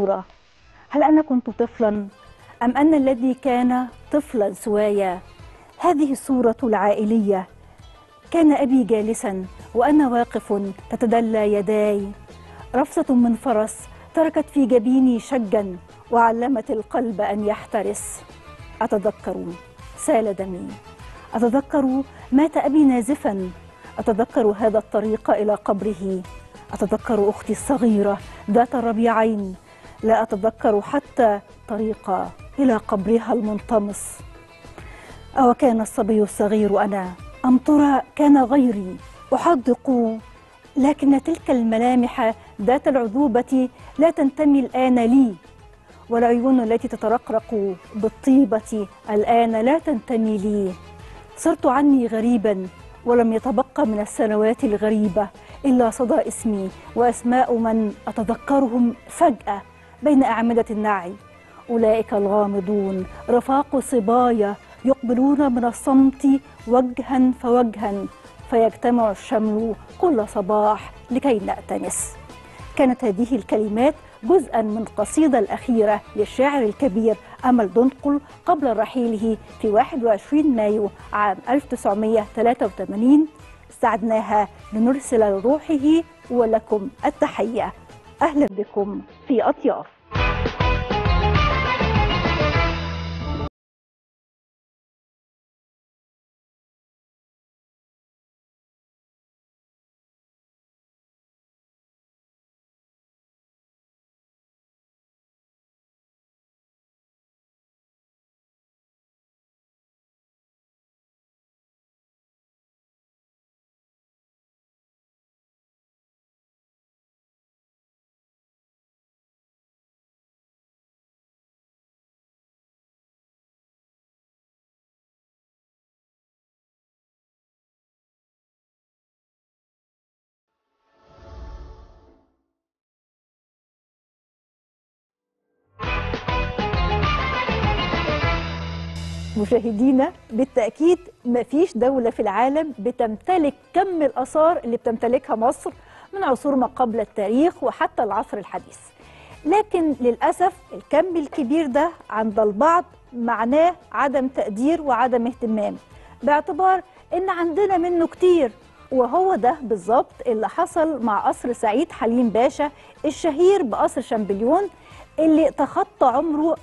الصورة هل أنا كنت طفلا أم أن الذي كان طفلا سوايا هذه الصورة العائلية كان أبي جالسا وأنا واقف تتدلى يداي رفصة من فرس تركت في جبيني شجا وعلمت القلب أن يحترس أتذكر سال دمي أتذكر مات أبي نازفا أتذكر هذا الطريق إلى قبره أتذكر أختي الصغيرة ذات الربيعين لا أتذكر حتى طريق إلى قبرها المنطمس أو كان الصبي الصغير أنا أم ترى كان غيري أحدق لكن تلك الملامح ذات العذوبة لا تنتمي الآن لي والعيون التي تترقرق بالطيبة الآن لا تنتمي لي صرت عني غريبا ولم يتبقى من السنوات الغريبة إلا صدى اسمي وأسماء من أتذكرهم فجأة بين أعمدة النعي أولئك الغامضون رفاق صبايا يقبلون من الصمت وجها فوجها فيجتمع الشمل كل صباح لكي نأتنس كانت هذه الكلمات جزءا من القصيدة الأخيرة للشاعر الكبير أمل دنقل قبل رحيله في 21 مايو عام 1983 استعدناها لنرسل لروحه ولكم التحية أهلا بكم في أطياف مشاهدينا بالتأكيد مفيش دولة في العالم بتمتلك كم الآثار اللي بتمتلكها مصر من عصور ما قبل التاريخ وحتى العصر الحديث لكن للأسف الكم الكبير ده عند البعض معناه عدم تقدير وعدم اهتمام باعتبار إن عندنا منه كتير وهو ده بالظبط اللي حصل مع قصر سعيد حليم باشا الشهير بقصر شامبليون اللي تخطى عمره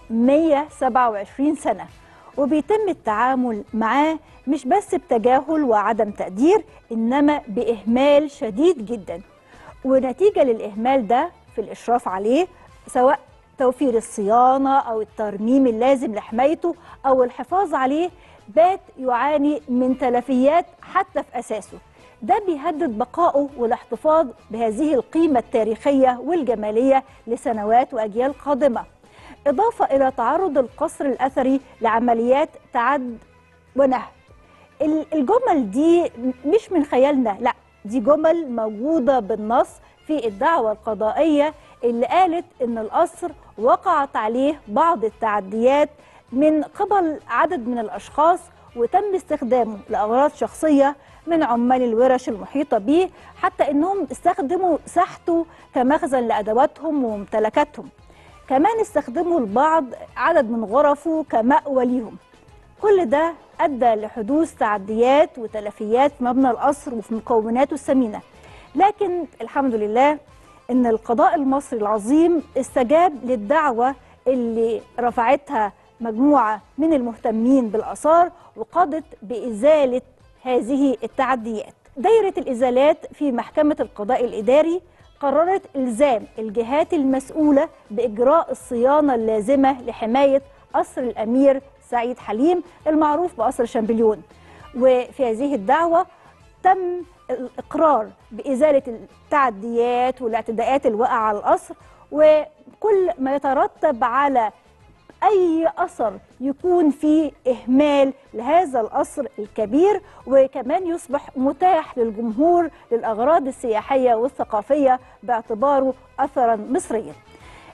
127 سنة وبيتم التعامل معاه مش بس بتجاهل وعدم تقدير إنما بإهمال شديد جدا ونتيجة للإهمال ده في الإشراف عليه سواء توفير الصيانة أو الترميم اللازم لحمايته أو الحفاظ عليه بات يعاني من تلفيات حتى في أساسه ده بيهدد بقائه والاحتفاظ بهذه القيمة التاريخية والجمالية لسنوات وأجيال قادمة إضافة إلى تعرض القصر الأثري لعمليات تعد ونهب الجمل دي مش من خيالنا لا دي جمل موجودة بالنص في الدعوة القضائية اللي قالت إن القصر وقعت عليه بعض التعديات من قبل عدد من الأشخاص وتم استخدامه لأغراض شخصية من عمال الورش المحيطة به حتى إنهم استخدموا ساحته كمخزن لأدواتهم وممتلكاتهم كمان استخدموا البعض عدد من غرفه كمأوى ليهم كل ده أدى لحدوث تعديات وتلفيات في مبنى القصر وفي مكوناته الثمينة لكن الحمد لله إن القضاء المصري العظيم استجاب للدعوة اللي رفعتها مجموعة من المهتمين بالآثار وقضت بإزالة هذه التعديات دايرة الإزالات في محكمة القضاء الإداري قررت إلزام الجهات المسؤولة بإجراء الصيانة اللازمة لحماية قصر الأمير سعيد حليم المعروف بقصر شامبليون وفي هذه الدعوة تم الإقرار بإزالة التعديات والاعتداءات الواقعة على القصر وكل ما يترتب على أي أثر يكون فيه إهمال لهذا القصر الكبير وكمان يصبح متاح للجمهور للأغراض السياحية والثقافية باعتباره أثرا مصريا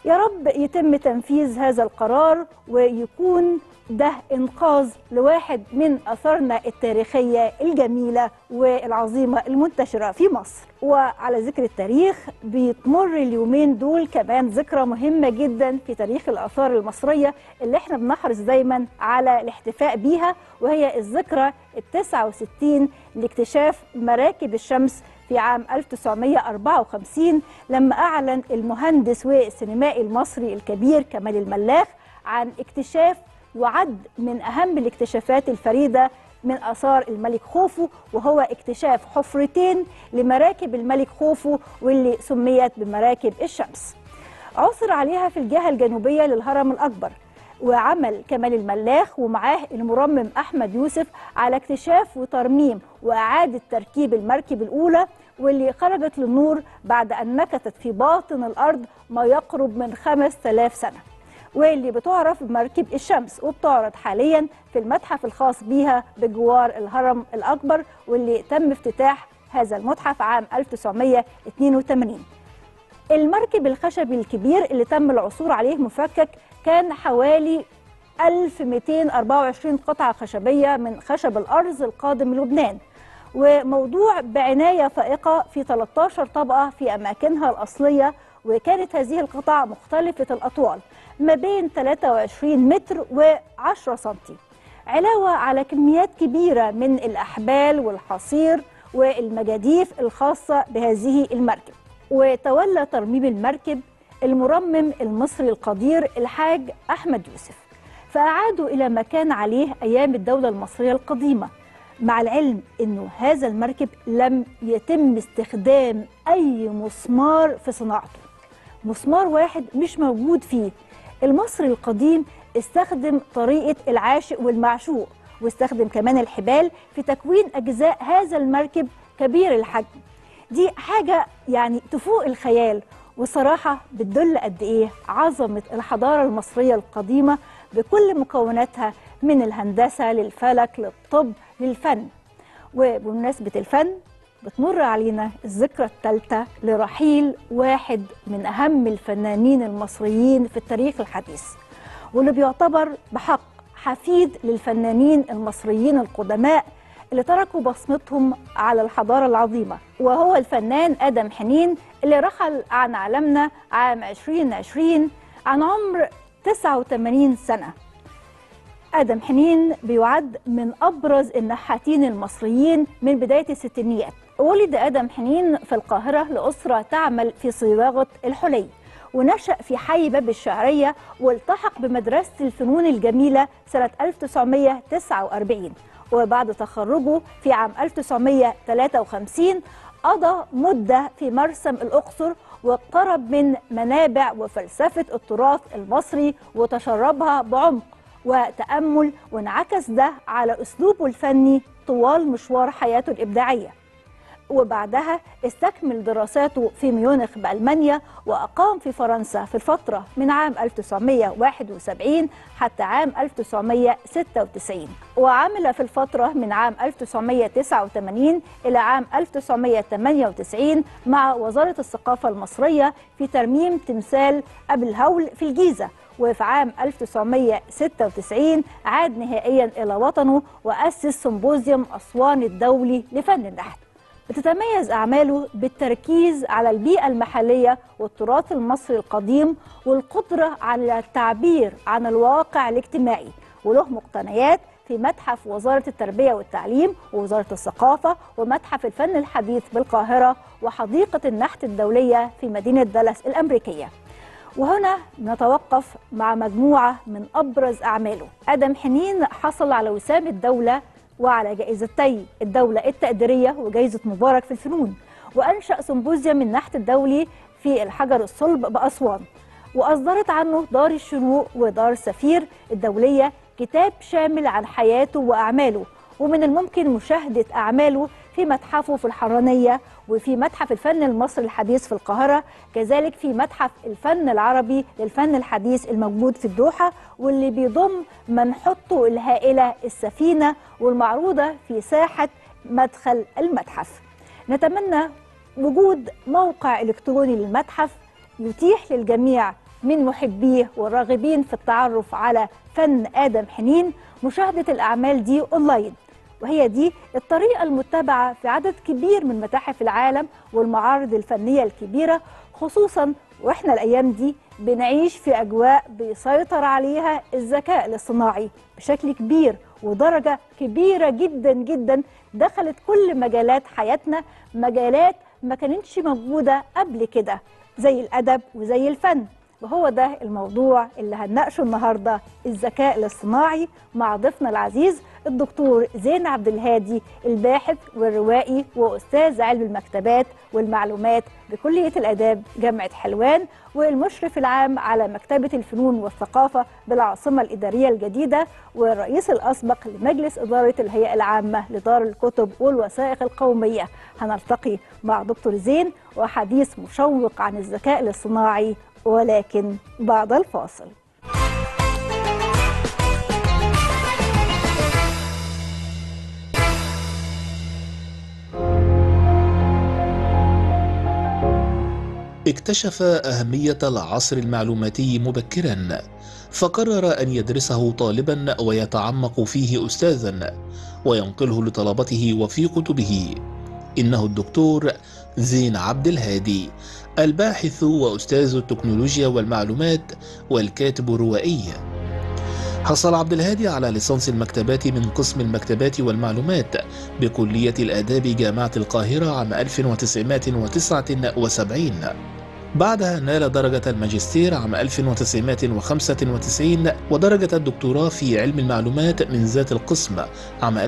يا رب يتم تنفيذ هذا القرار ويكون ده انقاذ لواحد من اثارنا التاريخيه الجميله والعظيمه المنتشره في مصر وعلى ذكر التاريخ بيتمر اليومين دول كمان ذكرى مهمه جدا في تاريخ الاثار المصريه اللي احنا بنحرص دايما على الاحتفاء بيها وهي الذكرى ال 69 لاكتشاف مراكب الشمس في عام 1954 لما أعلن المهندس والسينمائي المصري الكبير كمال الملاخ عن اكتشاف يعد من أهم الاكتشافات الفريدة من آثار الملك خوفو وهو اكتشاف حفرتين لمراكب الملك خوفو واللي سميت بمراكب الشمس عثر عليها في الجهة الجنوبية للهرم الأكبر وعمل كمال الملاخ ومعاه المرمم أحمد يوسف على اكتشاف وترميم وإعادة تركيب المركب الأولى واللي خرجت للنور بعد أن مكثت في باطن الأرض ما يقرب من 5000 سنة واللي بتعرف بمركب الشمس وبتعرض حاليا في المتحف الخاص بيها بجوار الهرم الأكبر واللي تم افتتاح هذا المتحف عام 1982 المركب الخشبي الكبير اللي تم العثور عليه مفكك كان حوالي 1224 قطعة خشبية من خشب الأرز القادم من لبنان وموضوع بعناية فائقة في 13 طبقة في أماكنها الأصلية وكانت هذه القطع مختلفة الأطوال ما بين 23 متر و10 سنتي علاوة على كميات كبيرة من الأحبال والحصير والمجاديف الخاصة بهذه المركب وتولى ترميم المركب المرمم المصري القدير الحاج أحمد يوسف فأعادوا إلى ما كان عليه أيام الدولة المصرية القديمة مع العلم أنه هذا المركب لم يتم استخدام أي مسمار في صناعته مسمار واحد مش موجود فيه المصري القديم استخدم طريقة العاشق والمعشوق واستخدم كمان الحبال في تكوين أجزاء هذا المركب كبير الحجم دي حاجة يعني تفوق الخيال وصراحة بتدل قد إيه عظمة الحضارة المصرية القديمة بكل مكوناتها من الهندسة للفلك للطب للفن وبمناسبة الفن بتمر علينا الذكرى الثالثة لرحيل واحد من أهم الفنانين المصريين في التاريخ الحديث واللي بيعتبر بحق حفيد للفنانين المصريين القدماء اللي تركوا بصمتهم على الحضارة العظيمة وهو الفنان آدم حنين اللي رحل عن عالمنا عام 2020 عن عمر 89 سنة آدم حنين بيعد من أبرز النحاتين المصريين من بداية الستينيات ولد آدم حنين في القاهرة لأسرة تعمل في صياغة الحلي ونشأ في حي باب الشعرية والتحق بمدرسة الفنون الجميلة سنة 1949 وبعد تخرجه في عام 1953 قضى مدة في مرسم الأقصر واقترب من منابع وفلسفة التراث المصري وتشربها بعمق وتأمل وانعكس ده على أسلوبه الفني طوال مشوار حياته الإبداعية وبعدها استكمل دراساته في ميونخ بألمانيا وأقام في فرنسا في الفترة من عام 1971 حتى عام 1996 وعمل في الفترة من عام 1989 إلى عام 1998 مع وزارة الثقافة المصرية في ترميم تمثال أبي الهول في الجيزة وفي عام 1996 عاد نهائيا إلى وطنه وأسس سمبوزيوم أسوان الدولي لفن النحت بتتميز أعماله بالتركيز على البيئة المحلية والتراث المصري القديم والقدرة على التعبير عن الواقع الاجتماعي وله مقتنيات في متحف وزارة التربية والتعليم ووزارة الثقافة ومتحف الفن الحديث بالقاهرة وحديقة النحت الدولية في مدينة دالاس الأمريكية وهنا نتوقف مع مجموعة من أبرز أعماله آدم حنين حصل على وسام الدولة وعلى جائزتي الدولة التقديرية وجائزة مبارك في الفنون وأنشأ سمبوزيوم النحت الدولي في الحجر الصلب بأسوان وأصدرت عنه دار الشروق ودار سفير الدولية كتاب شامل عن حياته وأعماله ومن الممكن مشاهدة أعماله في متحفه في الحرانية وفي متحف الفن المصري الحديث في القاهرة كذلك في متحف الفن العربي للفن الحديث الموجود في الدوحة واللي بيضم منحوته الهائلة السفينة والمعروضة في ساحة مدخل المتحف نتمنى وجود موقع إلكتروني للمتحف يتيح للجميع من محبيه والراغبين في التعرف على فن آدم حنين مشاهدة الأعمال دي أونلاين وهي دي الطريقة المتبعة في عدد كبير من متاحف العالم والمعارض الفنية الكبيرة خصوصا وإحنا الأيام دي بنعيش في أجواء بيسيطر عليها الذكاء الاصطناعي بشكل كبير ودرجة كبيرة جدا جدا دخلت كل مجالات حياتنا مجالات ما كانتش موجودة قبل كده زي الأدب وزي الفن وهو ده الموضوع اللي هنناقشه النهارده الذكاء الاصطناعي مع ضيفنا العزيز الدكتور زين عبد الهادي الباحث والروائي واستاذ علم المكتبات والمعلومات بكليه الاداب جامعه حلوان والمشرف العام على مكتبه الفنون والثقافه بالعاصمه الاداريه الجديده والرئيس الاسبق لمجلس اداره الهيئه العامه لدار الكتب والوثائق القوميه هنلتقي مع دكتور زين وحديث مشوق عن الذكاء الاصطناعي ولكن بعد الفاصل اكتشف أهمية العصر المعلوماتي مبكرا فقرر أن يدرسه طالبا ويتعمق فيه أستاذا وينقله لطلبته وفي كتبه إنه الدكتور زين عبد الهادي الباحث وأستاذ التكنولوجيا والمعلومات والكاتب الروائي حصل عبد الهادي على ليسانس المكتبات من قسم المكتبات والمعلومات بكلية الآداب جامعة القاهرة عام 1979 بعدها نال درجة الماجستير عام 1995 ودرجة الدكتوراه في علم المعلومات من ذات القسم عام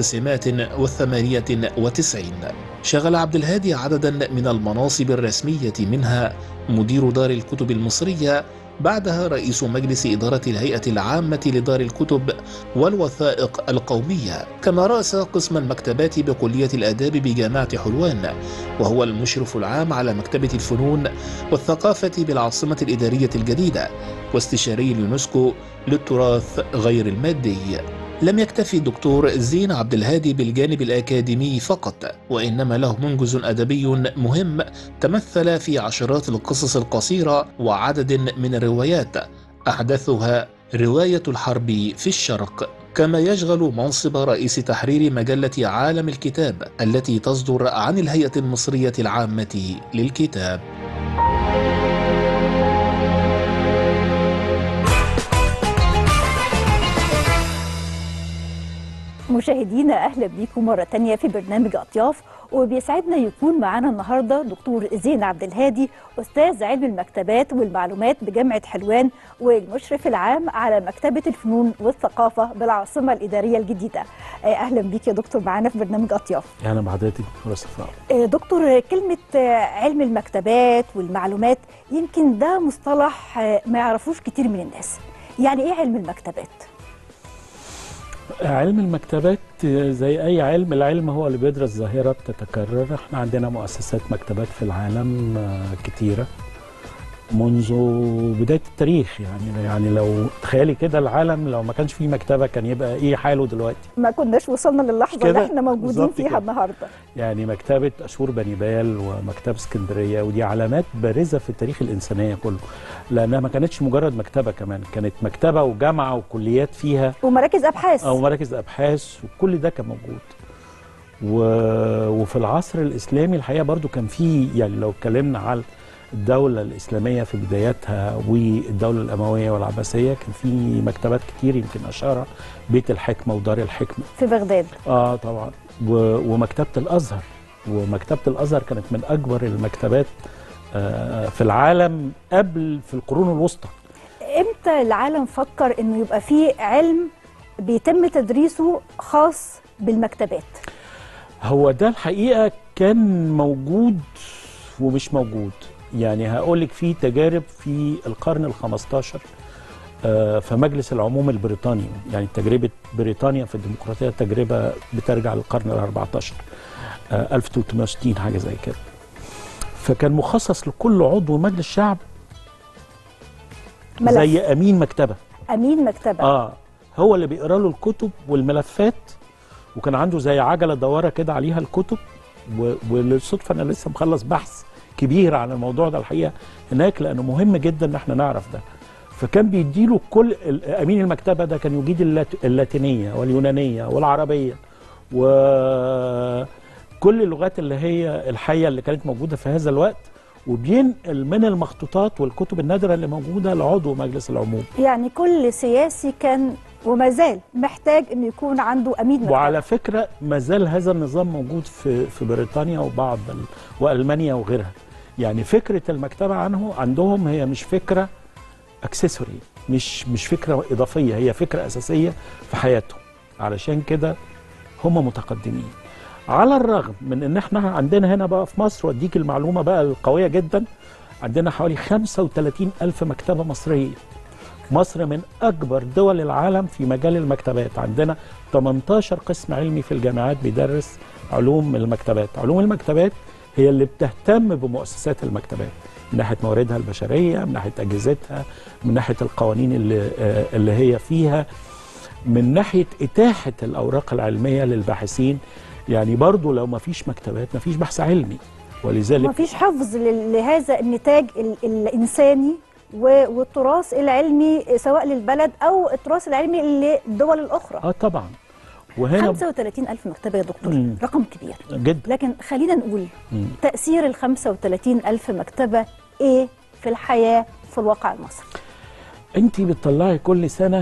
1998 شغل عبد الهادي عددا من المناصب الرسمية منها مدير دار الكتب المصرية بعدها رئيس مجلس إدارة الهيئة العامة لدار الكتب والوثائق القومية كما رأس قسم المكتبات بكلية الآداب بجامعة حلوان وهو المشرف العام على مكتبة الفنون والثقافة بالعاصمة الإدارية الجديدة واستشاري اليونسكو للتراث غير المادي لم يكتفي الدكتور زين عبد الهادي بالجانب الأكاديمي فقط وإنما له منجز أدبي مهم تمثل في عشرات القصص القصيرة وعدد من الروايات أحدثها رواية الحرب في الشرق كما يشغل منصب رئيس تحرير مجلة عالم الكتاب التي تصدر عن الهيئة المصرية العامة للكتاب مشاهدينا اهلا بيكم مره تانية في برنامج اطياف وبيسعدنا يكون معانا النهارده دكتور زين عبد الهادي استاذ علم المكتبات والمعلومات بجامعه حلوان والمشرف العام على مكتبه الفنون والثقافه بالعاصمه الاداريه الجديده اهلا بيك يا دكتور معانا في برنامج اطياف اهلا بحضرتك دكتور صفاء دكتور كلمه علم المكتبات والمعلومات يمكن ده مصطلح ما يعرفوش كتير من الناس يعني ايه علم المكتبات علم المكتبات زي اي علم العلم هو اللي بيدرس ظاهره بتتكرر احنا عندنا مؤسسات مكتبات في العالم كتيره منذ بدايه التاريخ يعني يعني لو تخيلي كده العالم لو ما كانش فيه مكتبه كان يبقى ايه حاله دلوقتي ما كناش وصلنا للحظه اللي احنا موجودين فيها كده. النهارده يعني مكتبه اشور بنيبال ومكتبه اسكندريه ودي علامات بارزه في التاريخ الانسانيه كله لانها ما كانتش مجرد مكتبه كمان كانت مكتبه وجامعه وكليات فيها ومراكز ابحاث او مراكز ابحاث وكل ده كان موجود و... وفي العصر الاسلامي الحقيقه برضو كان في يعني لو اتكلمنا على الدولة الإسلامية في بداياتها والدولة الأموية والعباسية كان في مكتبات كتير يمكن أشارة بيت الحكمة ودار الحكمة في بغداد آه طبعا و... ومكتبة الأزهر ومكتبة الأزهر كانت من أكبر المكتبات آه في العالم قبل في القرون الوسطى امتى العالم فكر انه يبقى فيه علم بيتم تدريسه خاص بالمكتبات هو ده الحقيقة كان موجود ومش موجود يعني هقول لك في تجارب في القرن ال 15 في مجلس العموم البريطاني يعني تجربه بريطانيا في الديمقراطيه تجربه بترجع للقرن ال 14 1360 حاجه زي كده فكان مخصص لكل عضو مجلس شعب ملف. زي امين مكتبه امين مكتبه اه هو اللي بيقرا له الكتب والملفات وكان عنده زي عجله دواره كده عليها الكتب وللصدفه انا لسه مخلص بحث كبير عن الموضوع ده الحقيقه هناك لانه مهم جدا ان احنا نعرف ده فكان بيديله كل ال- امين المكتبه ده كان يجيد اللات- اللاتينيه واليونانيه والعربيه وكل اللغات اللي هي الحيه اللي كانت موجوده في هذا الوقت وبينقل من المخطوطات والكتب النادره اللي موجوده لعضو مجلس العموم يعني كل سياسي كان وما زال محتاج انه يكون عنده امين مكتبه وعلى فكره ما زال هذا النظام موجود في في بريطانيا وبعض ال... والمانيا وغيرها يعني فكره المكتبه عنه عندهم هي مش فكره اكسسوري مش مش فكره اضافيه هي فكره اساسيه في حياتهم علشان كده هم متقدمين على الرغم من ان احنا عندنا هنا بقى في مصر واديك المعلومه بقى القويه جدا عندنا حوالي 35 الف مكتبه مصريه مصر من اكبر دول العالم في مجال المكتبات عندنا 18 قسم علمي في الجامعات بيدرس علوم المكتبات علوم المكتبات هي اللي بتهتم بمؤسسات المكتبات من ناحيه مواردها البشريه من ناحيه اجهزتها من ناحيه القوانين اللي, آه، اللي هي فيها من ناحيه اتاحه الاوراق العلميه للباحثين يعني برضو لو ما فيش مكتبات ما فيش بحث علمي ولذلك ما فيش حفظ لل- لهذا النتاج ال- الانساني و- والتراث العلمي سواء للبلد او التراث العلمي للدول الاخرى اه طبعا وهنا 35 ألف مكتبة يا دكتور مم. رقم كبير جدا لكن خلينا نقول مم. تأثير ال 35 ألف مكتبة إيه في الحياة في الواقع المصري انت بتطلعي كل سنه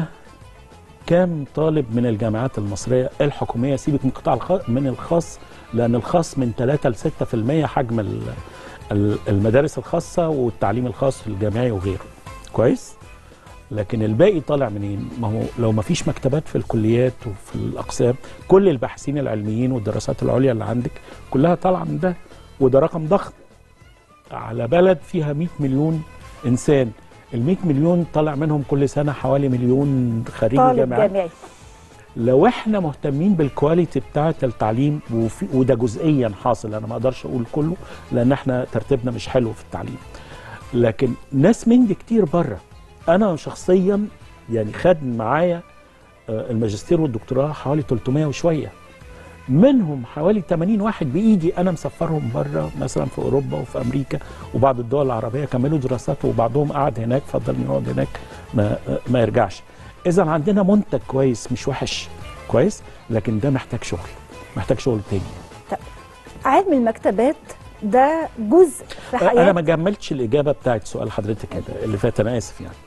كام طالب من الجامعات المصريه الحكوميه سيبك من القطاع الخ... من الخاص لان الخاص من 3 ل 6% حجم ال- ال- المدارس الخاصه والتعليم الخاص الجامعي وغيره كويس لكن الباقي طالع منين ما هو لو ما فيش مكتبات في الكليات وفي الاقسام كل الباحثين العلميين والدراسات العليا اللي عندك كلها طالعه من ده وده رقم ضخم على بلد فيها 100 مليون انسان ال 100 مليون طالع منهم كل سنه حوالي مليون خريج طالب جامعات جامعي لو احنا مهتمين بالكواليتي بتاعه التعليم وفي وده جزئيا حاصل انا ما اقدرش اقول كله لان احنا ترتيبنا مش حلو في التعليم لكن ناس من دي كتير بره انا شخصيا يعني خد معايا آه، الماجستير والدكتوراه حوالي 300 وشويه منهم حوالي 80 واحد بايدي انا مسفرهم بره مثلا في اوروبا وفي امريكا وبعض الدول العربيه كملوا دراسات وبعضهم قعد هناك فضل يقعد هناك ما ما يرجعش اذا عندنا منتج كويس مش وحش كويس لكن ده محتاج شغل محتاج شغل تاني علم المكتبات ده جزء في حياة انا ما جملتش الاجابه بتاعت سؤال حضرتك كده اللي فات انا اسف يعني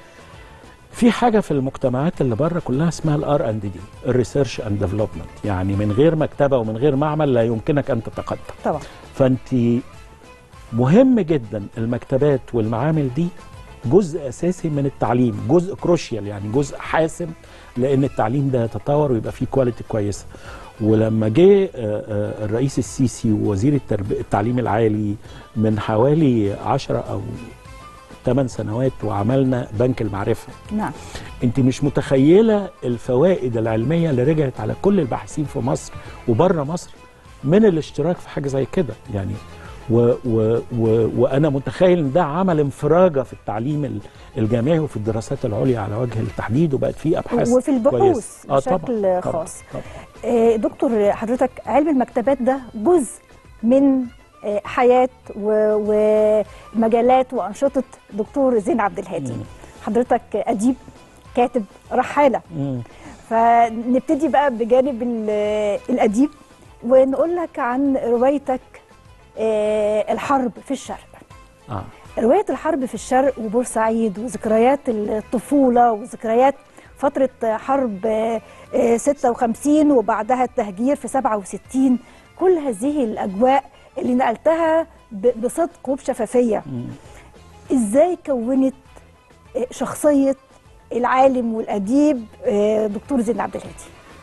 في حاجه في المجتمعات اللي بره كلها اسمها الار اند دي الريسيرش اند ديفلوبمنت يعني من غير مكتبه ومن غير معمل لا يمكنك ان تتقدم طبعا فانت مهم جدا المكتبات والمعامل دي جزء اساسي من التعليم جزء كروشيال يعني جزء حاسم لان التعليم ده يتطور ويبقى فيه كواليتي كويسه ولما جه آه، آه، الرئيس السيسي ووزير الترب- التعليم العالي من حوالي 10 او 8 سنوات وعملنا بنك المعرفه نعم انت مش متخيله الفوائد العلميه اللي رجعت على كل الباحثين في مصر وبره مصر من الاشتراك في حاجه زي كده يعني و و و وانا متخيل ان ده عمل انفراجه في التعليم ال- الجامعي وفي الدراسات العليا على وجه التحديد وبقت فيه ابحاث وفي البحوث كويسة. آه بشكل طبعاً، طبعاً، خاص طبعاً. آه، دكتور حضرتك علم المكتبات ده جزء من آه، حياة و- ومجالات وأنشطة دكتور زين عبد الهادي مم. حضرتك أديب كاتب رحالة مم. فنبتدي بقى بجانب ال- الأديب ونقول لك عن روايتك آه، الحرب في الشرق اه رواية الحرب في الشرق وبورسعيد وذكريات الطفولة وذكريات فترة حرب آه، آه، 56 وبعدها التهجير في 67 كل هذه الأجواء اللي نقلتها ب- بصدق وبشفافية مم. إزاي كونت آه، شخصية العالم والأديب آه، دكتور زين عبد الهادي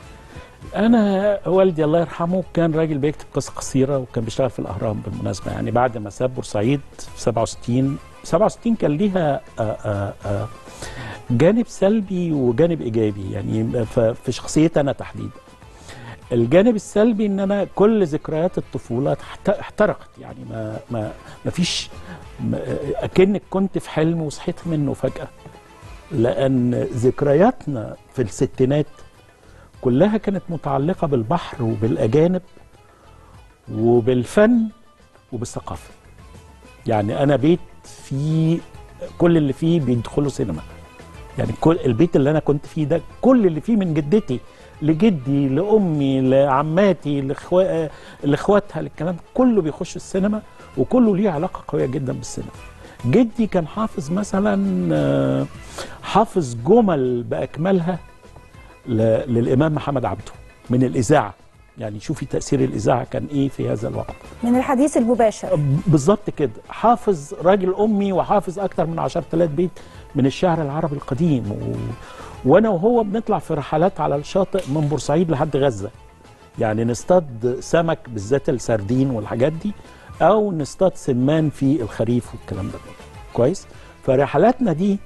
انا والدي الله يرحمه كان راجل بيكتب قصص قصيره وكان بيشتغل في الاهرام بالمناسبه يعني بعد ما ساب بورسعيد في 67 67 كان ليها آه، آه، آه، جانب سلبي وجانب ايجابي يعني ف- في شخصيتي انا تحديدا الجانب السلبي ان انا كل ذكريات الطفوله احت- احترقت يعني ما ما ما فيش ما- اكنك كنت في حلم وصحيت منه فجاه لان ذكرياتنا في الستينات كلها كانت متعلقة بالبحر وبالأجانب وبالفن وبالثقافة يعني انا بيت فيه كل اللي فيه بيدخلوا سينما يعني كل البيت اللي انا كنت فيه ده كل اللي فيه من جدتي لجدي لامي لعماتي لإخوا- لاخواتها للكلام كله بيخش السينما وكله ليه علاقه قويه جدا بالسينما جدي كان حافظ مثلا آه، حافظ جمل باكملها ل- للامام محمد عبده من الاذاعه يعني شوفي تاثير الاذاعه كان ايه في هذا الوقت من الحديث المباشر بالظبط كده حافظ راجل امي وحافظ اكتر من 10000 بيت من الشعر العربي القديم و... وانا وهو بنطلع في رحلات على الشاطئ من بورسعيد لحد غزه يعني نصطاد سمك بالذات السردين والحاجات دي او نصطاد سمان في الخريف والكلام ده كويس فرحلاتنا دي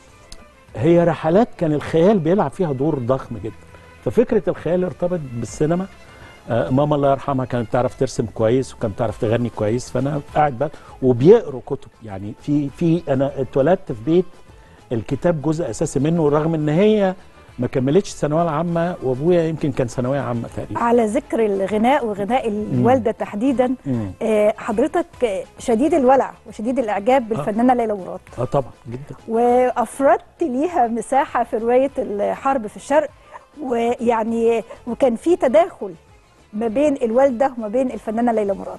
هي رحلات كان الخيال بيلعب فيها دور ضخم جدا ففكره الخيال ارتبط بالسينما آه، ماما الله يرحمها كانت بتعرف ترسم كويس وكانت بتعرف تغني كويس فانا قاعد بقى وبيقروا كتب يعني في في انا اتولدت في بيت الكتاب جزء اساسي منه رغم ان هي ما كملتش الثانويه العامه وابويا يمكن كان ثانويه عامه تقريبا على ذكر الغناء وغناء الوالده تحديدا مم. آه، حضرتك آه، شديد الولع وشديد الاعجاب بالفنانه ليلى مراد اه طبعا جدا وافردت ليها مساحه في روايه الحرب في الشرق ويعني وكان في تداخل ما بين الوالده وما بين الفنانه ليلى مراد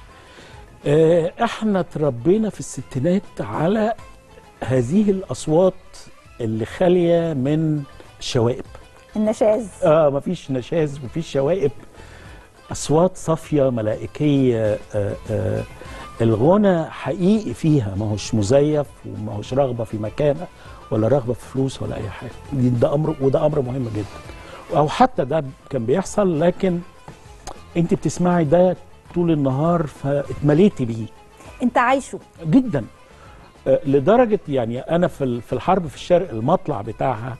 آه، احنا تربينا في الستينات على هذه الاصوات اللي خاليه من الشوائب النشاز اه مفيش نشاز مفيش شوائب اصوات صافيه ملائكيه آه آه الغنى حقيقي فيها ما هوش مزيف وما هوش رغبه في مكانه ولا رغبه في فلوس ولا اي حاجه دي- ده امر وده امر مهم جدا او حتى ده كان بيحصل لكن انت بتسمعي ده طول النهار فاتمليتي بيه انت عايشه جدا آه، لدرجه يعني انا في ال- في الحرب في الشرق المطلع بتاعها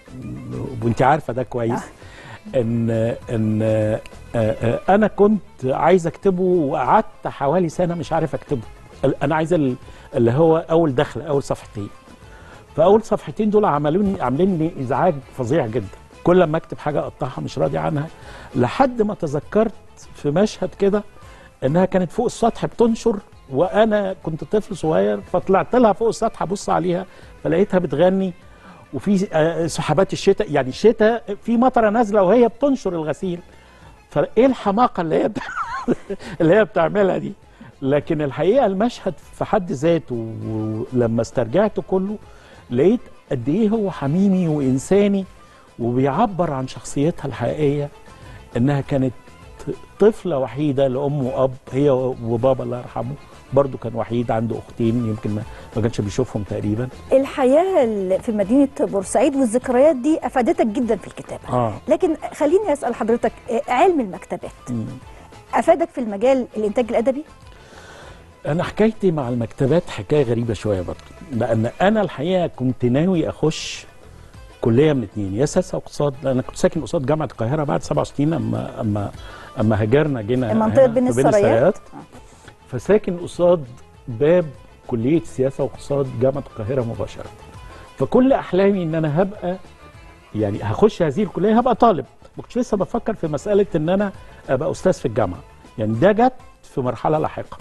م- وانت عارفه ده كويس ان ان آه، آه، انا كنت عايز اكتبه وقعدت حوالي سنه مش عارف اكتبه ال- انا عايز ال- اللي هو اول دخله اول صفحتين فاول صفحتين دول عملوني عاملين لي ازعاج فظيع جدا كل ما اكتب حاجه اقطعها مش راضي عنها لحد ما تذكرت في مشهد كده انها كانت فوق السطح بتنشر وانا كنت طفل صغير فطلعت لها فوق السطح ابص عليها فلقيتها بتغني وفي آه، سحابات الشتاء يعني الشتاء في مطره نازله وهي بتنشر الغسيل فايه الحماقه اللي هي اللي هي بتعملها دي لكن الحقيقه المشهد في حد ذاته ولما استرجعته كله لقيت قد ايه هو حميمي وانساني وبيعبر عن شخصيتها الحقيقيه انها كانت طفله وحيده لام واب هي وبابا الله يرحمه برضه كان وحيد عنده اختين يمكن ما, ما كانش بيشوفهم تقريبا الحياه ال- في مدينه بورسعيد والذكريات دي افادتك جدا في الكتابه اه لكن خليني اسال حضرتك آه، علم المكتبات مم. افادك في المجال الانتاج الادبي انا حكايتي مع المكتبات حكايه غريبه شويه برضه لان انا الحقيقه كنت ناوي اخش كليه من اتنين يا سياسه واقتصاد لأن انا كنت ساكن قصاد جامعه القاهره بعد 67 اما اما اما هاجرنا جينا منطقه هنا بين في السرايات فساكن قصاد باب كليه سياسه واقتصاد جامعه القاهره مباشره فكل احلامي ان انا هبقى يعني هخش هذه الكليه هبقى طالب ما كنتش لسه بفكر في مساله ان انا ابقى استاذ في الجامعه يعني ده جت في مرحله لاحقه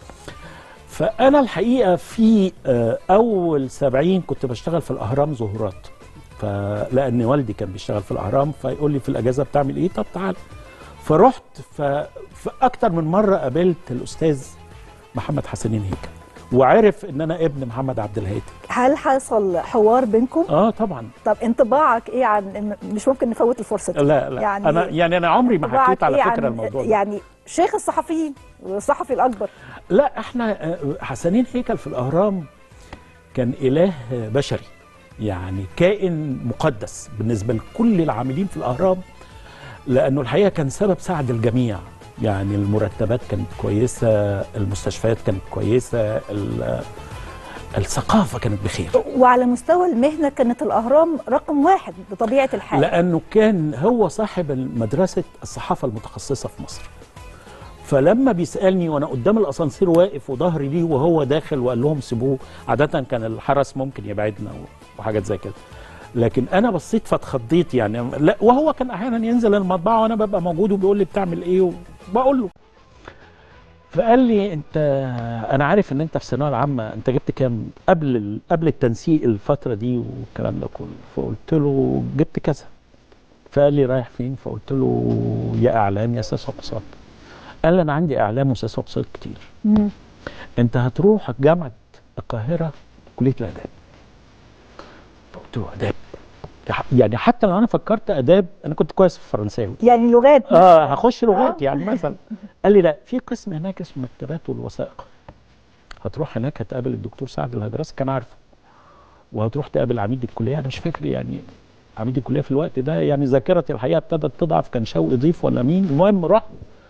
فانا الحقيقه في آه، اول سبعين كنت بشتغل في الاهرام ظهورات فلان والدي كان بيشتغل في الاهرام فيقول لي في الاجازه بتعمل ايه طب تعال فرحت ف... فاكتر من مره قابلت الاستاذ محمد حسنين هيكل وعرف ان انا ابن محمد عبد الهادي هل حصل حوار بينكم اه طبعا طب انطباعك ايه عن مش ممكن نفوت الفرصه دي لا لا يعني يعني انا يعني انا عمري ما انطباعك حكيت على إيه فكره عن- الموضوع ده يعني شيخ الصحفيين والصحفي الاكبر لا احنا آه، حسنين هيكل في الاهرام كان اله بشري يعني كائن مقدس بالنسبه لكل العاملين في الاهرام لانه الحقيقه كان سبب سعد الجميع يعني المرتبات كانت كويسه المستشفيات كانت كويسه ال- الثقافه كانت بخير وعلى مستوى المهنه كانت الاهرام رقم واحد بطبيعه الحال لانه كان هو صاحب مدرسه الصحافه المتخصصه في مصر فلما بيسالني وانا قدام الاسانسير واقف وظهري ليه وهو داخل وقال لهم سيبوه عاده كان الحرس ممكن يبعدنا وحاجات زي كده لكن انا بصيت فاتخضيت يعني لا وهو كان احيانا ينزل المطبعه وانا ببقى موجود وبيقول لي بتعمل ايه وبقول له فقال لي انت انا عارف ان انت في الثانويه العامه انت جبت كام قبل ال... قبل التنسيق الفتره دي والكلام ده كله فقلت له جبت كذا فقال لي رايح فين فقلت له يا اعلام يا سياسه واقتصاد قال لي انا عندي اعلام وسياسه واقتصاد كتير مم. انت هتروح جامعه القاهره كليه الاداب قلت له اداب يعني حتى لو انا فكرت اداب انا كنت كويس في الفرنساوي يعني لغات اه هخش لغات يعني مثلا قال لي لا في قسم هناك اسمه مكتبات والوثائق هتروح هناك هتقابل الدكتور سعد الهدرسي كان عارفه وهتروح تقابل عميد الكليه انا مش فاكر يعني عميد الكليه في الوقت ده يعني ذاكرتي الحقيقه ابتدت تضعف كان شوقي ضيف ولا مين المهم رحت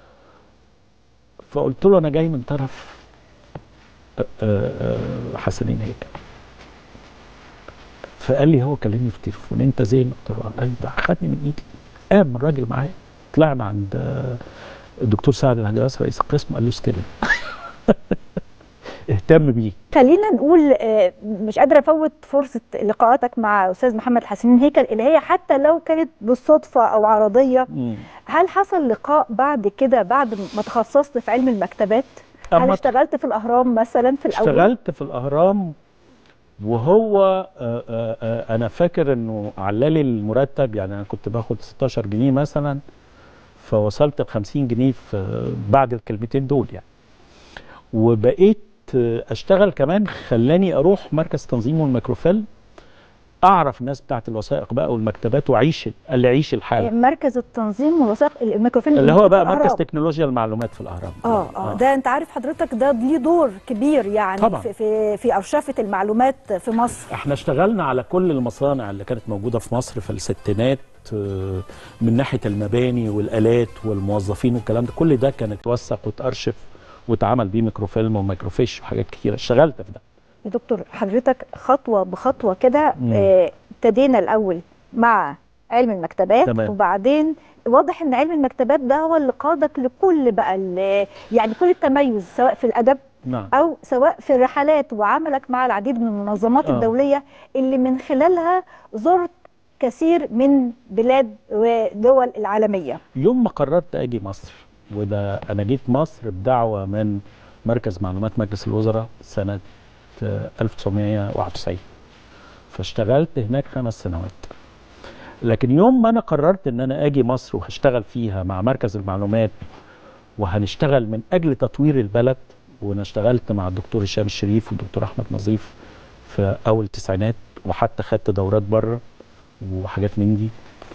فقلت له انا جاي من طرف آه، آه، آه، حسنين هيك فقال لي هو كلمني في التليفون انت زين قلت له قال لي خدني من ايدي قام الراجل معايا طلعنا عند آه، الدكتور سعد الهجاس رئيس القسم قال له استلم اهتم بيه خلينا نقول آه، مش قادره افوت فرصه لقاءاتك مع استاذ محمد حسين هيكل اللي هي حتى لو كانت بالصدفه او عرضيه هل حصل لقاء بعد كده بعد ما تخصصت في علم المكتبات هل أما اشتغلت في الاهرام مثلا في الاول اشتغلت في الاهرام وهو آه، آه، آه، انا فاكر انه علالي المرتب يعني انا كنت باخد 16 جنيه مثلا فوصلت ل 50 جنيه في بعد الكلمتين دول يعني وبقيت آه، اشتغل كمان خلاني اروح مركز تنظيم والميكروفيلم اعرف الناس بتاعت الوثائق بقى والمكتبات واعيش اللي عيش الحاله مركز التنظيم والوثائق الميكروفيلم اللي هو في بقى الأهرام. مركز تكنولوجيا المعلومات في الاهرام اه اه ده انت عارف حضرتك ده ليه دور كبير يعني طبعاً. في في في ارشفه المعلومات في مصر احنا اشتغلنا على كل المصانع اللي كانت موجوده في مصر في الستينات آه، من ناحيه المباني والالات والموظفين والكلام ده كل ده كان اتوثق واتارشف واتعمل بيه ميكروفيلم وميكروفيش وحاجات كتيره اشتغلت في ده يا دكتور حضرتك خطوه بخطوه كده مم. آه، ابتدينا الاول مع علم المكتبات تمام. وبعدين واضح ان علم المكتبات ده هو اللي قادك لكل بقى ال- يعني كل التميز سواء في الادب نعم او سواء في الرحلات وعملك مع العديد من المنظمات آه. الدوليه اللي من خلالها زرت كثير من بلاد ودول العالميه يوم ما قررت اجي مصر وده انا جيت مصر بدعوه من مركز معلومات مجلس الوزراء سنه آه، 1991 فاشتغلت هناك خمس سنوات لكن يوم ما انا قررت ان انا اجي مصر وهشتغل فيها مع مركز المعلومات وهنشتغل من اجل تطوير البلد وانا اشتغلت مع الدكتور هشام الشريف والدكتور احمد نظيف في اول التسعينات وحتى خدت دورات بره وحاجات من دي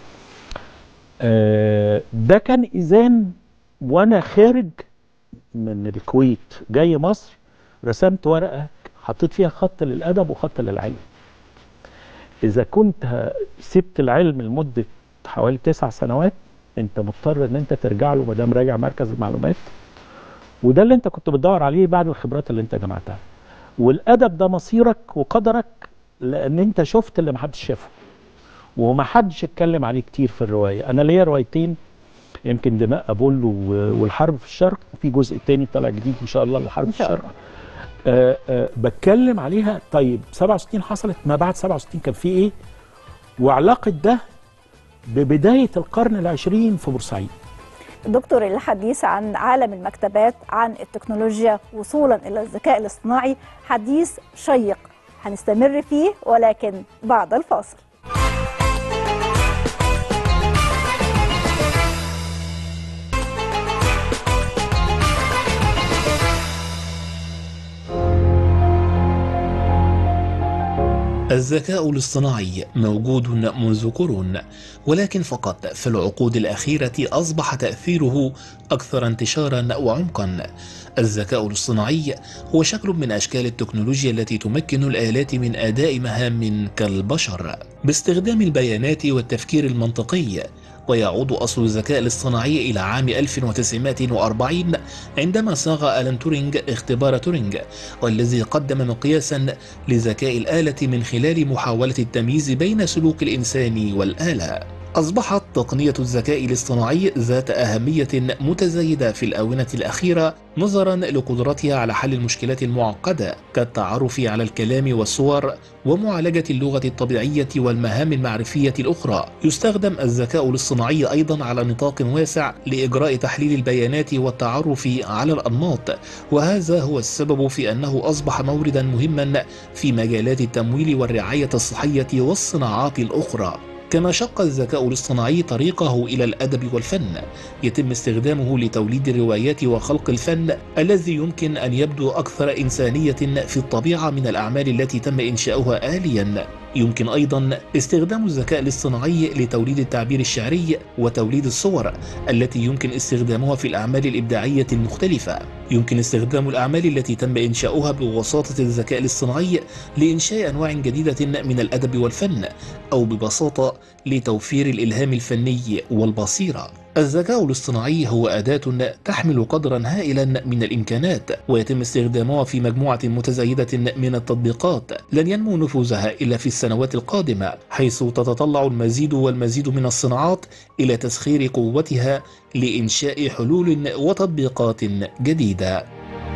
آه، ده كان اذان وانا خارج من الكويت جاي مصر رسمت ورقه حطيت فيها خط للادب وخط للعلم اذا كنت ه- سبت العلم لمده حوالي تسع سنوات انت مضطر ان انت ترجع له ما دام راجع مركز المعلومات وده اللي انت كنت بتدور عليه بعد الخبرات اللي انت جمعتها والادب ده مصيرك وقدرك لان انت شفت اللي محدش شافه وما حدش اتكلم عليه كتير في الروايه انا ليا روايتين يمكن دماء ابولو و- والحرب في الشرق في جزء تاني طالع جديد ان شاء الله الحرب إن في شاء الشرق آه آه بتكلم عليها طيب 67 حصلت ما بعد 67 كان في ايه وعلاقه ده ببدايه القرن العشرين في بورسعيد دكتور الحديث عن عالم المكتبات عن التكنولوجيا وصولا الى الذكاء الاصطناعي حديث شيق هنستمر فيه ولكن بعد الفاصل الذكاء الاصطناعي موجود منذ قرون ولكن فقط في العقود الأخيرة أصبح تأثيره أكثر انتشارا وعمقا الذكاء الاصطناعي هو شكل من أشكال التكنولوجيا التي تمكن الآلات من أداء مهام كالبشر باستخدام البيانات والتفكير المنطقي ويعود أصل الذكاء الاصطناعي إلى عام 1940 عندما صاغ ألان تورينج اختبار تورينج والذي قدم مقياسا لذكاء الآلة من خلال محاولة التمييز بين سلوك الإنسان والآلة أصبحت تقنية الذكاء الاصطناعي ذات أهمية متزايدة في الآونة الأخيرة نظرا لقدرتها على حل المشكلات المعقدة كالتعرف على الكلام والصور ومعالجة اللغة الطبيعية والمهام المعرفية الأخرى. يستخدم الذكاء الاصطناعي أيضا على نطاق واسع لإجراء تحليل البيانات والتعرف على الأنماط، وهذا هو السبب في أنه أصبح موردا مهما في مجالات التمويل والرعاية الصحية والصناعات الأخرى. كما شق الذكاء الاصطناعي طريقه إلى الأدب والفن يتم استخدامه لتوليد الروايات وخلق الفن الذي يمكن أن يبدو أكثر إنسانية في الطبيعة من الأعمال التي تم إنشاؤها آلياً يمكن أيضا استخدام الذكاء الاصطناعي لتوليد التعبير الشعري وتوليد الصور التي يمكن استخدامها في الأعمال الإبداعية المختلفة يمكن استخدام الأعمال التي تم إنشاؤها بواسطة الذكاء الاصطناعي لإنشاء أنواع جديدة من الأدب والفن أو ببساطة لتوفير الإلهام الفني والبصيرة الذكاء الاصطناعي هو أداة تحمل قدرا هائلا من الإمكانات ويتم استخدامها في مجموعة متزايدة من التطبيقات لن ينمو نفوذها إلا في السنوات القادمة حيث تتطلع المزيد والمزيد من الصناعات إلى تسخير قوتها لإنشاء حلول وتطبيقات جديدة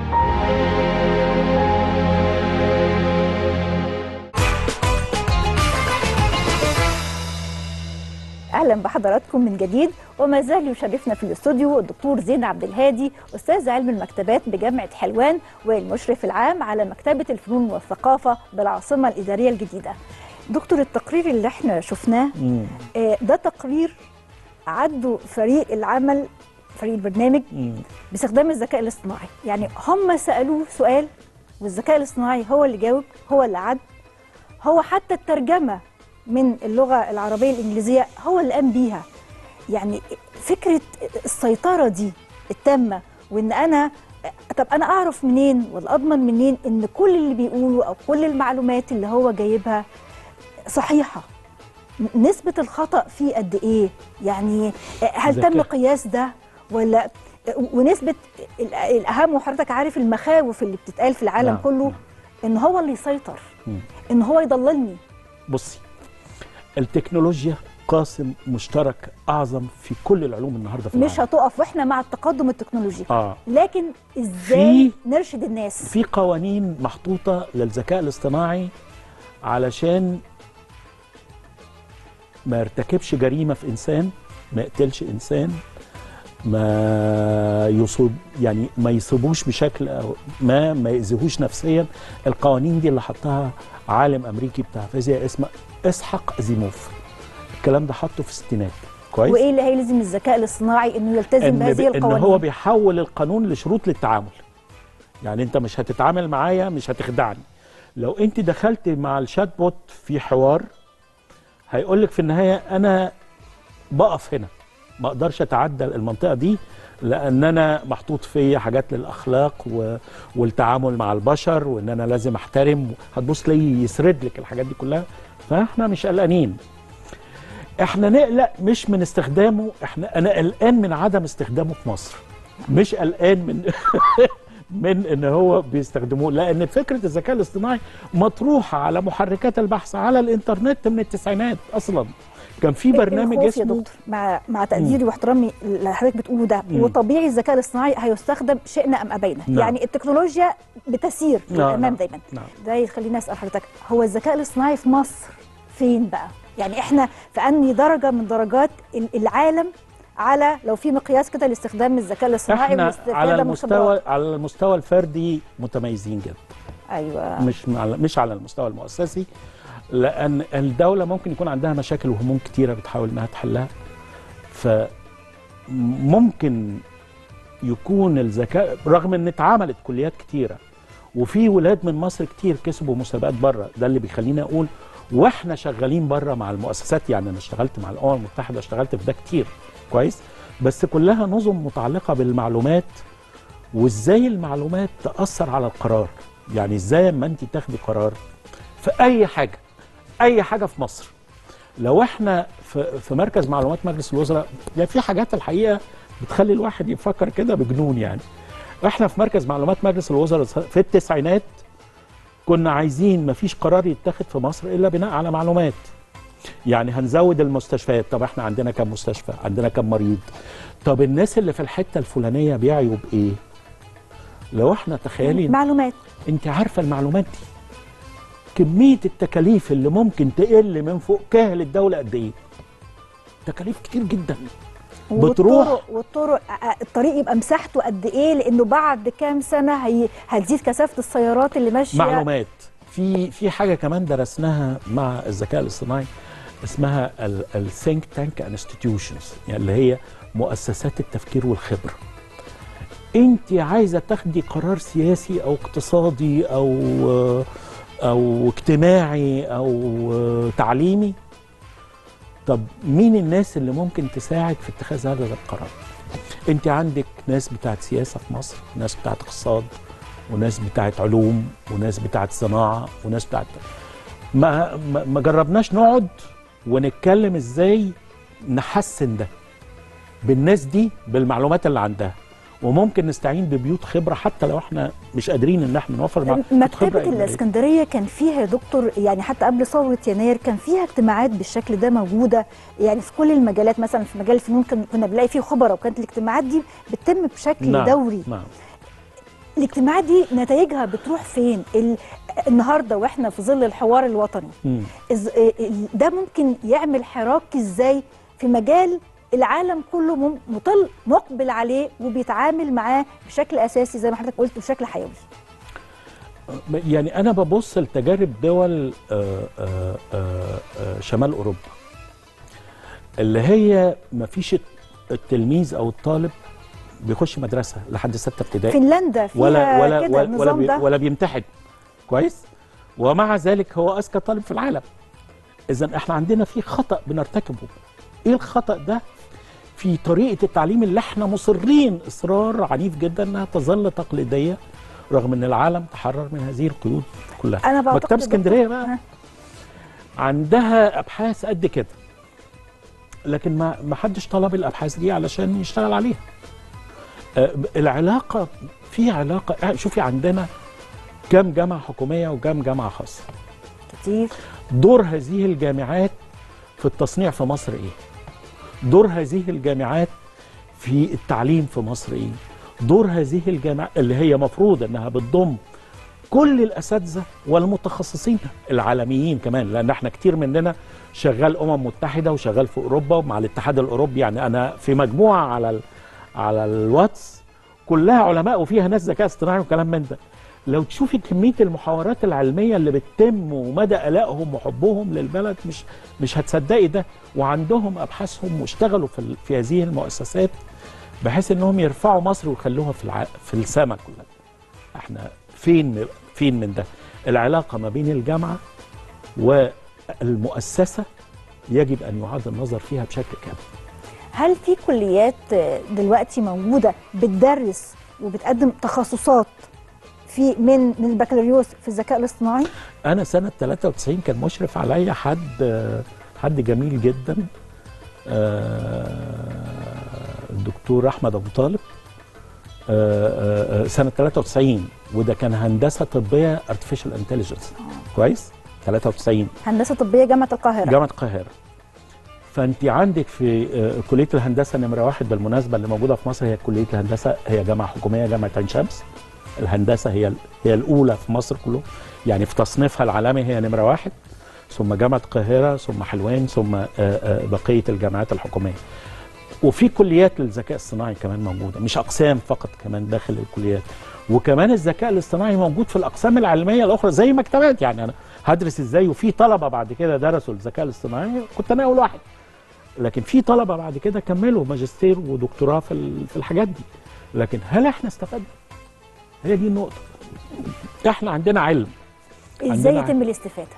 اهلا بحضراتكم من جديد وما زال يشرفنا في الاستوديو الدكتور زين عبد الهادي استاذ علم المكتبات بجامعه حلوان والمشرف العام على مكتبه الفنون والثقافه بالعاصمه الاداريه الجديده. دكتور التقرير اللي احنا شفناه مم. آه، ده تقرير عدوا فريق العمل فريق البرنامج مم. باستخدام الذكاء الاصطناعي يعني هم سالوه سؤال والذكاء الاصطناعي هو اللي جاوب هو اللي عد هو حتى الترجمه من اللغه العربيه الانجليزيه هو اللي قام بيها يعني فكره السيطره دي التامه وان انا طب انا اعرف منين ولا اضمن منين ان كل اللي بيقوله او كل المعلومات اللي هو جايبها صحيحه نسبه الخطا فيه قد ايه يعني هل ذكاء. تم قياس ده ولا ونسبه ال- الاهم وحضرتك عارف المخاوف اللي بتتقال في العالم نعم، كله نعم. ان هو اللي يسيطر مم. ان هو يضللني بصي التكنولوجيا قاسم مشترك اعظم في كل العلوم النهارده في مش العالم. هتقف واحنا مع التقدم التكنولوجي اه لكن ازاي في- نرشد الناس في قوانين محطوطه للذكاء الاصطناعي علشان ما يرتكبش جريمه في انسان ما يقتلش انسان ما يصيب يعني ما يصيبوش بشكل أو ما ما يأذيهوش نفسيا القوانين دي اللي حطها عالم امريكي بتاع فيزياء اسمه اسحاق ازيموف الكلام ده حطه في الستينات كويس وايه اللي هيلزم الذكاء الاصطناعي انه يلتزم ان, بهذه ب- إن القوانين هو بيحول القانون لشروط للتعامل يعني انت مش هتتعامل معايا مش هتخدعني لو انت دخلت مع الشات بوت في حوار هيقول لك في النهايه انا بقف هنا ما اقدرش اتعدى المنطقه دي لان انا محطوط فيا حاجات للاخلاق و... والتعامل مع البشر وان انا لازم احترم هتبص تلاقيه يسرد لك الحاجات دي كلها فاحنا مش قلقانين احنا نقلق مش من استخدامه احنا انا قلقان من عدم استخدامه في مصر مش قلقان من من ان هو بيستخدموه لان فكره الذكاء الاصطناعي مطروحه على محركات البحث على الانترنت من التسعينات اصلا كان في برنامج الخوف يا اسمه دكتور مع مع تقديري واحترامي اللي حضرتك بتقوله ده مم. وطبيعي الذكاء الاصطناعي هيستخدم شئنا ام ابينا نعم. يعني التكنولوجيا بتسير نعم، للامام نعم، دايما نعم. ده يخليني اسال حضرتك هو الذكاء الاصطناعي في مصر فين بقى يعني احنا في انهي درجه من درجات ال- العالم على لو في مقياس كده لاستخدام الذكاء الاصطناعي احنا والاستفادة على من المستوى الخبرات. على المستوى الفردي متميزين جدا ايوه مش على مش على المستوى المؤسسي لان الدوله ممكن يكون عندها مشاكل وهموم كتيره بتحاول انها تحلها فممكن يكون الذكاء رغم ان اتعملت كليات كتيره وفي ولاد من مصر كتير كسبوا مسابقات بره ده اللي بيخليني اقول واحنا شغالين بره مع المؤسسات يعني انا اشتغلت مع الامم المتحده اشتغلت في ده كتير كويس بس كلها نظم متعلقه بالمعلومات وازاي المعلومات تاثر على القرار يعني ازاي اما انت تاخدي قرار في اي حاجه اي حاجه في مصر لو احنا في, في مركز معلومات مجلس الوزراء يعني في حاجات الحقيقه بتخلي الواحد يفكر كده بجنون يعني احنا في مركز معلومات مجلس الوزراء في التسعينات كنا عايزين مفيش قرار يتخذ في مصر الا بناء على معلومات يعني هنزود المستشفيات طب احنا عندنا كم مستشفى عندنا كم مريض طب الناس اللي في الحته الفلانيه بيعيوا بايه لو احنا تخيلي معلومات انت عارفه المعلومات دي كميه التكاليف اللي ممكن تقل من فوق كاهل الدوله قد ايه تكاليف كتير جدا بتروح- والطرق والطرق آه، الطريق يبقى مساحته قد ايه لانه بعد كام سنه هي هتزيد كثافه السيارات اللي ماشيه معلومات في في حاجه كمان درسناها مع الذكاء الاصطناعي اسمها الثينك تانك انستتيوشنز يعني اللي هي مؤسسات التفكير والخبره انت عايزه تاخدي قرار سياسي او اقتصادي او او اجتماعي او تعليمي طب مين الناس اللي ممكن تساعد في اتخاذ هذا القرار انت عندك ناس بتاعت سياسه في مصر ناس بتاعت اقتصاد وناس بتاعت علوم وناس بتاعت صناعه وناس بتاعت ما ما ما جربناش نقعد ونتكلم ازاي نحسن ده بالناس دي بالمعلومات اللي عندها وممكن نستعين ببيوت خبره حتى لو احنا مش قادرين ان احنا نوفر مع- بيوت مكتبة خبرة إجبارية. الإسكندرية كان فيها يا دكتور يعني حتى قبل ثورة يناير كان فيها اجتماعات بالشكل ده موجودة يعني في كل المجالات مثلا في مجال الفنون كن- كنا بنلاقي فيه خبراء وكانت الاجتماعات دي بتتم بشكل نعم دوري نعم الاجتماعات دي نتائجها بتروح فين ال... النهارده واحنا في ظل الحوار الوطني مم. إز... ال- ده ممكن يعمل حراك ازاي في مجال العالم كله مم- مطل مقبل عليه وبيتعامل معاه بشكل اساسي زي ما حضرتك قلت بشكل حيوي يعني انا ببص لتجارب دول آه، آه، آه، آه، شمال اوروبا اللي هي ما فيش التلميذ او الطالب بيخش مدرسه لحد سته ابتدائي فنلندا فيها ولا ولا كده ولا, ولا, النظام بي ده ولا بيمتحن كويس ومع ذلك هو اذكى طالب في العالم اذا احنا عندنا في خطا بنرتكبه ايه الخطا ده في طريقه التعليم اللي احنا مصرين اصرار عنيف جدا انها تظل تقليديه رغم ان العالم تحرر من هذه القيود كلها انا بعتقد مكتبه يا اسكندريه دكتور- بقى ها. عندها ابحاث قد كده لكن ما ما حدش طلب الابحاث دي علشان يشتغل عليها آه، العلاقه في علاقه آه، شوفي عندنا كم جامعه حكوميه وكم جامعه خاصه كتير دور هذه الجامعات في التصنيع في مصر ايه دور هذه الجامعات في التعليم في مصر ايه دور هذه الجامعات اللي هي مفروض انها بتضم كل الاساتذه والمتخصصين العالميين كمان لان احنا كتير مننا شغال امم متحده وشغال في اوروبا ومع الاتحاد الاوروبي يعني انا في مجموعه على ال على الواتس كلها علماء وفيها ناس ذكاء اصطناعي وكلام من ده لو تشوفي كميه المحاورات العلميه اللي بتتم ومدى الائهم وحبهم للبلد مش مش هتصدقي ده وعندهم ابحاثهم واشتغلوا في ال- في هذه المؤسسات بحيث انهم يرفعوا مصر ويخلوها في الع... في السماء كلها احنا فين فين من ده العلاقه ما بين الجامعه والمؤسسه يجب ان يعاد النظر فيها بشكل كامل هل في كليات آه، دلوقتي موجوده بتدرس وبتقدم تخصصات في من من البكالوريوس في الذكاء الاصطناعي انا سنه 93 كان مشرف عليا حد حد جميل جدا آه، الدكتور احمد ابو طالب آه، آه، سنه 93 وده كان هندسه طبيه ارتفيشال انتليجنس كويس 93 هندسه طبيه جامعه القاهره جامعه القاهره فانت عندك في آه، كليه الهندسه نمره واحد بالمناسبه اللي موجوده في مصر هي كليه الهندسه هي جامعه حكوميه جامعه عين شمس الهندسه هي هي الاولى في مصر كله يعني في تصنيفها العالمي هي نمره واحد ثم جامعه القاهره ثم حلوان ثم آه، آه، بقيه الجامعات الحكوميه وفي كليات للذكاء الصناعي كمان موجوده مش اقسام فقط كمان داخل الكليات وكمان الذكاء الاصطناعي موجود في الاقسام العلميه الاخرى زي مكتبات يعني انا هدرس ازاي وفي طلبه بعد كده درسوا الذكاء الاصطناعي كنت انا اول واحد لكن في طلبه بعد كده كملوا ماجستير ودكتوراه في ال- في الحاجات دي لكن هل احنا استفدنا هي دي النقطه احنا عندنا علم ازاي عندنا يتم الاستفاده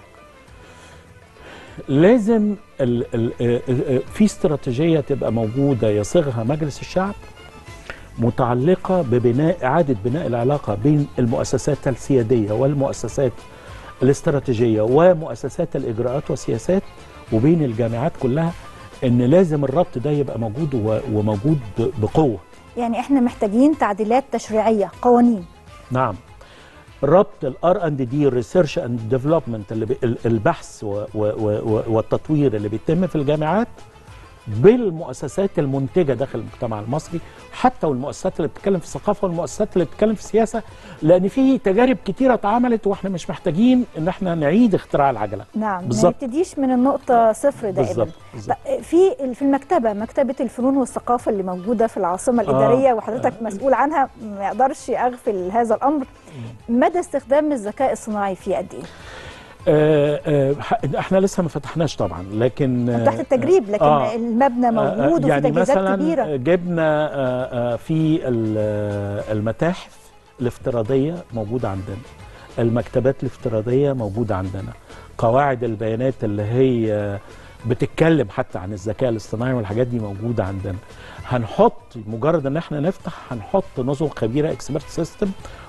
لازم ال ال ال ال في استراتيجيه تبقى موجوده يصيغها مجلس الشعب متعلقه ببناء اعاده بناء العلاقه بين المؤسسات السياديه والمؤسسات الاستراتيجيه ومؤسسات الاجراءات والسياسات وبين الجامعات كلها ان لازم الربط ده يبقى موجود و- وموجود ب- بقوه يعني احنا محتاجين تعديلات تشريعيه قوانين نعم ربط الار اند دي ريسيرش اند ديفلوبمنت اللي بي- ال- البحث و و و والتطوير اللي بيتم في الجامعات بالمؤسسات المنتجه داخل المجتمع المصري حتى والمؤسسات اللي بتتكلم في الثقافه والمؤسسات اللي بتتكلم في السياسه لان في تجارب كتيره اتعملت واحنا مش محتاجين ان احنا نعيد اختراع العجله نعم ما بالظبط. نبتديش من النقطة صفر دائما بالظبط بالظبط طب في في المكتبة مكتبة الفنون والثقافة اللي موجودة في العاصمة الإدارية وحضرتك مسؤول عنها ما يقدرش أغفل هذا الأمر مدى استخدام الذكاء الصناعي فيه قد إيه؟ آه آه ح- احنا لسه ما فتحناش طبعا لكن آه، تحت التجريب لكن آه. المبنى موجود وفي يعني تجهيزات مثلا كبيرة جبنا آه، آه، في ال- آه، المتاحف الافتراضيه موجوده عندنا المكتبات الافتراضيه موجوده عندنا قواعد البيانات اللي هي بتتكلم حتى عن الذكاء الاصطناعي والحاجات دي موجوده عندنا هنحط مجرد ان احنا نفتح هنحط نظم خبيره اكسبرت سيستم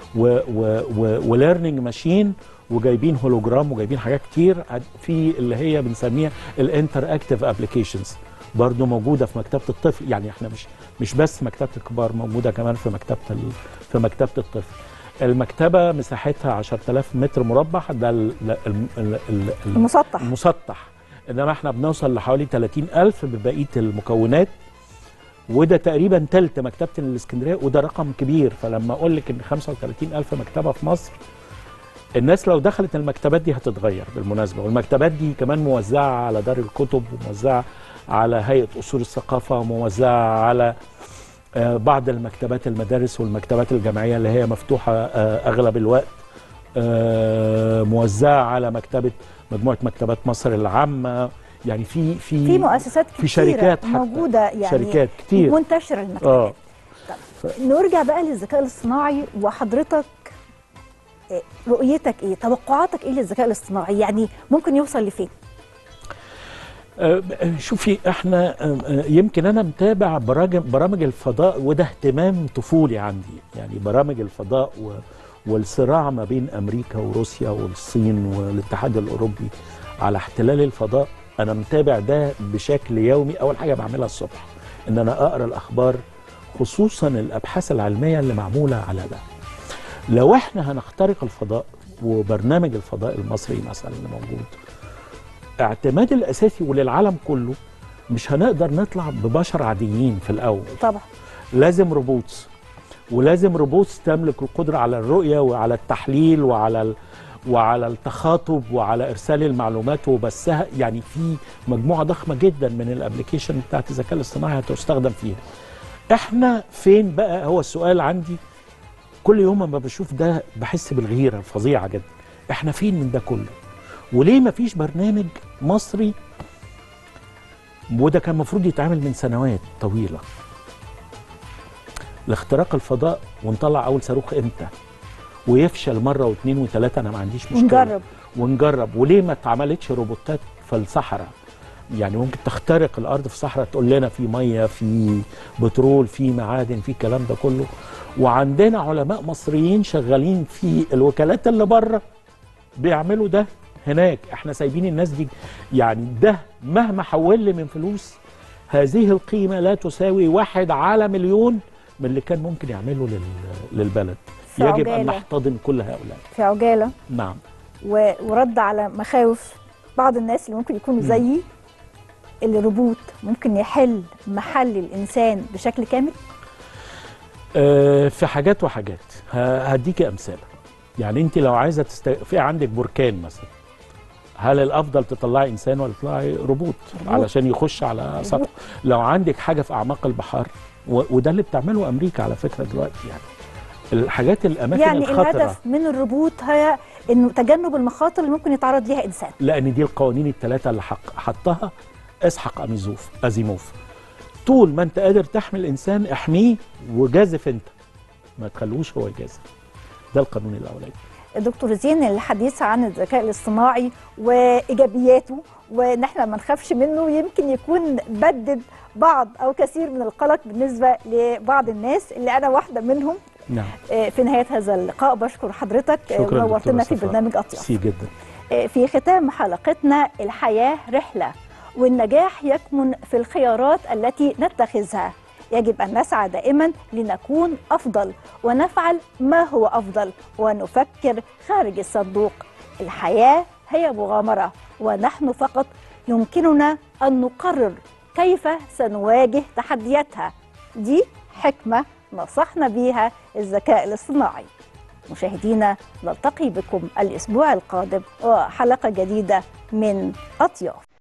وليرنينج ماشين وجايبين هولوجرام وجايبين حاجات كتير في اللي هي بنسميها الانتر اكتيف ابلكيشنز برضه موجوده في مكتبه الطفل يعني احنا مش مش بس مكتبه الكبار موجوده كمان في مكتبه ال- في مكتبه الطفل المكتبه مساحتها 10000 متر مربع ده ال- ال- ال- ال- ال- المسطح المسطح انما احنا بنوصل لحوالي 30000 ببقيه المكونات وده تقريبا تلت مكتبه الاسكندريه وده رقم كبير فلما اقول لك ان 35000 مكتبه في مصر الناس لو دخلت المكتبات دي هتتغير بالمناسبه والمكتبات دي كمان موزعه على دار الكتب وموزعه على هيئه اصول الثقافه وموزعه على آه، بعض المكتبات المدارس والمكتبات الجامعيه اللي هي مفتوحه آه، اغلب الوقت آه، موزعه على مكتبه مجموعه مكتبات مصر العامه يعني في في في مؤسسات كتيرة في شركات حتى موجودة يعني شركات كتير منتشرة المكتبات اه نرجع بقى للذكاء الاصطناعي وحضرتك إيه، رؤيتك ايه توقعاتك ايه للذكاء الاصطناعي يعني ممكن يوصل لفين آه، شوفي احنا آه، آه، يمكن انا متابع برامج برامج الفضاء وده اهتمام طفولي عندي يعني برامج الفضاء و والصراع ما بين امريكا وروسيا والصين والاتحاد الاوروبي على احتلال الفضاء انا متابع ده بشكل يومي اول حاجه بعملها الصبح ان انا اقرا الاخبار خصوصا الابحاث العلميه اللي معموله على ده لو احنا هنخترق الفضاء وبرنامج الفضاء المصري مثلا اللي موجود اعتماد الاساسي وللعالم كله مش هنقدر نطلع ببشر عاديين في الاول طبعا لازم روبوتس ولازم روبوتس تملك القدره على الرؤيه وعلى التحليل وعلى ال... وعلى التخاطب وعلى ارسال المعلومات وبثها يعني في مجموعه ضخمه جدا من الابلكيشن بتاعت الذكاء الاصطناعي هتستخدم فيها احنا فين بقى هو السؤال عندي كل يوم ما بشوف ده بحس بالغيره فظيعه جدا احنا فين من ده كله وليه ما فيش برنامج مصري وده كان المفروض يتعمل من سنوات طويله لاختراق الفضاء ونطلع اول صاروخ امتى ويفشل مره واثنين وثلاثه انا ما عنديش مشكله ونجرب ونجرب وليه ما اتعملتش روبوتات في الصحراء يعني ممكن تخترق الارض في الصحراء تقول لنا في ميه في بترول في معادن في الكلام ده كله وعندنا علماء مصريين شغالين في الوكالات اللي بره بيعملوا ده هناك احنا سايبين الناس دي يعني ده مهما حول لي من فلوس هذه القيمه لا تساوي واحد على مليون من اللي كان ممكن يعمله لل- للبلد في يجب ان عجالة. نحتضن كل هؤلاء في عجاله نعم و- ورد على مخاوف بعض الناس اللي ممكن يكونوا زيي اللي روبوت ممكن يحل محل الانسان بشكل كامل آه، في حاجات وحاجات ه- هديكي امثله يعني انت لو عايزه تست... في عندك بركان مثلا هل الافضل تطلعي انسان ولا تطلعي روبوت علشان يخش على سطح لو عندك حاجه في اعماق البحار و... وده اللي بتعمله امريكا على فكره دلوقتي يعني الحاجات الاماكن يعني الخطره الهدف من الروبوت هي انه تجنب المخاطر اللي ممكن يتعرض ليها انسان لان دي القوانين الثلاثه اللي حق حطها اسحق اميزوف ازيموف طول ما انت قادر تحمي الانسان احميه وجازف انت ما تخلوش هو يجازف ده القانون الاولاني دكتور زين الحديث عن الذكاء الاصطناعي وايجابياته وان احنا ما نخافش منه يمكن يكون بدد بعض او كثير من القلق بالنسبه لبعض الناس اللي انا واحده منهم نعم آه، في نهايه هذا اللقاء بشكر حضرتك آه، شكرا ونورتنا دكتورة في صفاء. برنامج اطياف سي جدا آه، في ختام حلقتنا الحياه رحله والنجاح يكمن في الخيارات التي نتخذها يجب أن نسعى دائما لنكون أفضل ونفعل ما هو أفضل ونفكر خارج الصندوق الحياة هي مغامرة ونحن فقط يمكننا أن نقرر كيف سنواجه تحدياتها دي حكمة نصحنا بيها الذكاء الاصطناعي مشاهدينا نلتقي بكم الأسبوع القادم وحلقة جديدة من أطياف